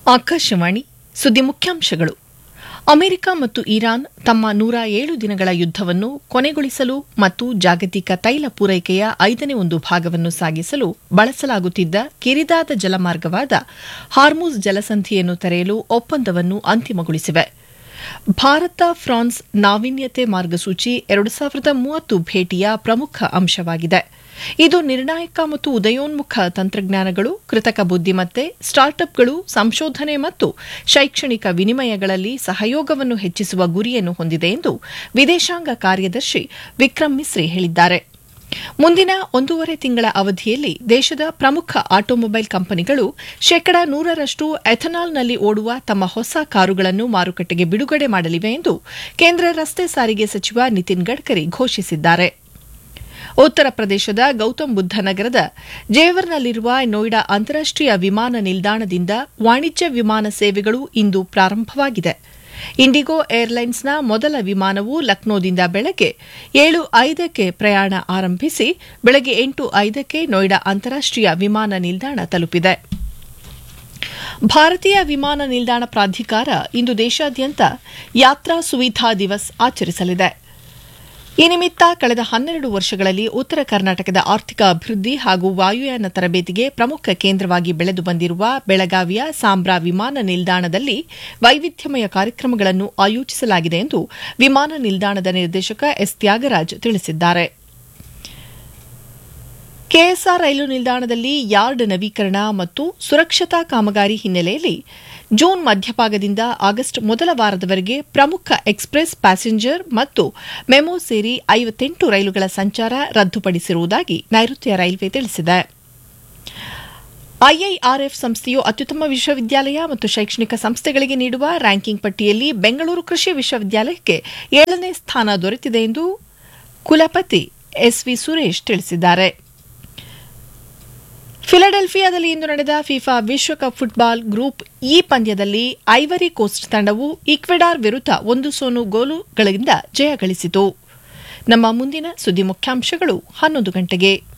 ಆಕಾಶವಾಣಿ ಸುದ್ದಿ ಮುಖ್ಯಾಂಶಗಳು ಅಮೆರಿಕ ಮತ್ತು ಇರಾನ್ ತಮ್ಮ ನೂರ ಏಳು ದಿನಗಳ ಯುದ್ದವನ್ನು ಕೊನೆಗೊಳಿಸಲು ಮತ್ತು ಜಾಗತಿಕ ತೈಲ ಪೂರೈಕೆಯ ಐದನೇ ಒಂದು ಭಾಗವನ್ನು ಸಾಗಿಸಲು ಬಳಸಲಾಗುತ್ತಿದ್ದ ಕಿರಿದಾದ ಜಲಮಾರ್ಗವಾದ ಹಾರ್ಮುಜ್ ಜಲಸಂಧಿಯನ್ನು ತೆರೆಯಲು ಒಪ್ಪಂದವನ್ನು ಅಂತಿಮಗೊಳಿಸಿವೆ ಭಾರತ ಫ್ರಾನ್ಸ್ ನಾವೀನ್ಯತೆ ಮಾರ್ಗಸೂಚಿ ಎರಡು ಸಾವಿರದ ಮೂವತ್ತು ಭೇಟಿಯ ಪ್ರಮುಖ ಅಂಶವಾಗಿದೆ ಇದು ನಿರ್ಣಾಯಕ ಮತ್ತು ಉದಯೋನ್ಮುಖ ತಂತ್ರಜ್ಞಾನಗಳು ಕೃತಕ ಬುದ್ದಿಮತ್ತೆ ಸ್ಟಾರ್ಟ್ಅಪ್ಗಳು ಸಂಶೋಧನೆ ಮತ್ತು ಶೈಕ್ಷಣಿಕ ವಿನಿಮಯಗಳಲ್ಲಿ ಸಹಯೋಗವನ್ನು ಹೆಚ್ಚಿಸುವ ಗುರಿಯನ್ನು ಹೊಂದಿದೆ ಎಂದು ವಿದೇಶಾಂಗ ಕಾರ್ಯದರ್ಶಿ ವಿಕ್ರಮ್ ಮಿಸ್ರಿ ಹೇಳಿದ್ದಾರೆ ಮುಂದಿನ ಒಂದೂವರೆ ತಿಂಗಳ ಅವಧಿಯಲ್ಲಿ ದೇಶದ ಪ್ರಮುಖ ಆಟೋಮೊಬೈಲ್ ಕಂಪನಿಗಳು ಶೇಕಡಾ ನೂರರಷ್ಟು ಎಥನಾಲ್ನಲ್ಲಿ ಓಡುವ ತಮ್ಮ ಹೊಸ ಕಾರುಗಳನ್ನು ಮಾರುಕಟ್ಟೆಗೆ ಬಿಡುಗಡೆ ಮಾಡಲಿವೆ ಎಂದು ಕೇಂದ್ರ ರಸ್ತೆ ಸಾರಿಗೆ ಸಚಿವ ನಿತಿನ್ ಗಡ್ಕರಿ ಘೋಷಿಸಿದ್ದಾರೆ ಉತ್ತರ ಪ್ರದೇಶದ ಗೌತಮ್ ಬುದ್ಧ ನಗರದ ಜೇವರ್ನಲ್ಲಿರುವ ನೋಯ್ಡಾ ಅಂತಾರಾಷ್ಟೀಯ ವಿಮಾನ ನಿಲ್ದಾಣದಿಂದ ವಾಣಿಜ್ಯ ವಿಮಾನ ಸೇವೆಗಳು ಇಂದು ಪ್ರಾರಂಭವಾಗಿದೆ ಇಂಡಿಗೋ ಏರ್ಲೈನ್ಸ್ನ ಮೊದಲ ವಿಮಾನವು ಲಕ್ನೋದಿಂದ ಬೆಳಗ್ಗೆ ಏಳು ಐದಕ್ಕೆ ಪ್ರಯಾಣ ಆರಂಭಿಸಿ ಬೆಳಗ್ಗೆ ಎಂಟು ಐದಕ್ಕೆ ನೋಯ್ಡಾ ಅಂತಾರಾಷ್ಟೀಯ ವಿಮಾನ ನಿಲ್ದಾಣ ತಲುಪಿದೆ ಭಾರತೀಯ ವಿಮಾನ ನಿಲ್ದಾಣ ಪ್ರಾಧಿಕಾರ ಇಂದು ದೇಶಾದ್ಯಂತ ಯಾತ್ರಾ ಸುವಿಧಾ ದಿವಸ್ ಆಚರಿಸಲಿದೆ ಈ ನಿಮಿತ್ತ ಕಳೆದ ಹನ್ನೆರಡು ವರ್ಷಗಳಲ್ಲಿ ಉತ್ತರ ಕರ್ನಾಟಕದ ಆರ್ಥಿಕ ಅಭಿವೃದ್ಧಿ ಹಾಗೂ ವಾಯುಯಾನ ತರಬೇತಿಗೆ ಪ್ರಮುಖ ಕೇಂದ್ರವಾಗಿ ಬೆಳೆದು ಬಂದಿರುವ ಬೆಳಗಾವಿಯ ಸಾಂಬ್ರಾ ವಿಮಾನ ನಿಲ್ದಾಣದಲ್ಲಿ ವೈವಿಧ್ಯಮಯ ಕಾರ್ಯಕ್ರಮಗಳನ್ನು ಆಯೋಜಿಸಲಾಗಿದೆ ಎಂದು ವಿಮಾನ ನಿಲ್ದಾಣದ ನಿರ್ದೇಶಕ ಎಸ್ ತ್ಯಾಗರಾಜ್ ತಿಳಿಸಿದ್ದಾರೆ ಕೆಎಸ್ಆರ್ ರೈಲು ನಿಲ್ದಾಣದಲ್ಲಿ ಯಾರ್ಡ್ ನವೀಕರಣ ಮತ್ತು ಸುರಕ್ಷತಾ ಕಾಮಗಾರಿ ಹಿನ್ನೆಲೆಯಲ್ಲಿ ಜೂನ್ ಮಧ್ಯಭಾಗದಿಂದ ಆಗಸ್ಟ್ ಮೊದಲ ವಾರದವರೆಗೆ ಪ್ರಮುಖ ಎಕ್ಸ್ಪ್ರೆಸ್ ಪ್ಯಾಸೆಂಜರ್ ಮತ್ತು ಮೆಮೊ ಸೇರಿ ಐವತ್ತೆಂಟು ರೈಲುಗಳ ಸಂಚಾರ ರದ್ದುಪಡಿಸಿರುವುದಾಗಿ ನೈಋತ್ಯ ರೈಲ್ವೆ ತಿಳಿಸಿದೆ ಐಐಆರ್ಎಫ್ ಸಂಸ್ಥೆಯು ಅತ್ಯುತ್ತಮ ವಿಶ್ವವಿದ್ಯಾಲಯ ಮತ್ತು ಶೈಕ್ಷಣಿಕ ಸಂಸ್ಥೆಗಳಿಗೆ ನೀಡುವ ರ್ಯಾಂಕಿಂಗ್ ಪಟ್ಟಿಯಲ್ಲಿ ಬೆಂಗಳೂರು ಕೃಷಿ ವಿಶ್ವವಿದ್ಯಾಲಯಕ್ಕೆ ಏಳನೇ ಸ್ಥಾನ ದೊರೆತಿದೆ ಎಂದು ಕುಲಪತಿ ಎಸ್ವಿ ಸುರೇಶ್ ತಿಳಿಸಿದ್ದಾರೆ ಫಿಲಡೆಲ್ಫಿಯಾದಲ್ಲಿ ಇಂದು ನಡೆದ ಫಿಫಾ ವಿಶ್ವಕಪ್ ಫುಟ್ಬಾಲ್ ಗ್ರೂಪ್ ಇ ಪಂದ್ಯದಲ್ಲಿ ಐವರಿ ಕೋಸ್ಟ್ ತಂಡವು ಈಕ್ವೆಡಾರ್ ವಿರುದ್ಧ ಒಂದು ಸೋನು ಗೋಲುಗಳಿಂದ ಜಯ ಗಳಿಸಿತು ನಮ್ಮ ಮುಂದಿನ ಸುದ್ದಿ ಮುಖ್ಯಾಂಶಗಳು ಹನ್ನೊಂದು ಗಂಟೆಗೆ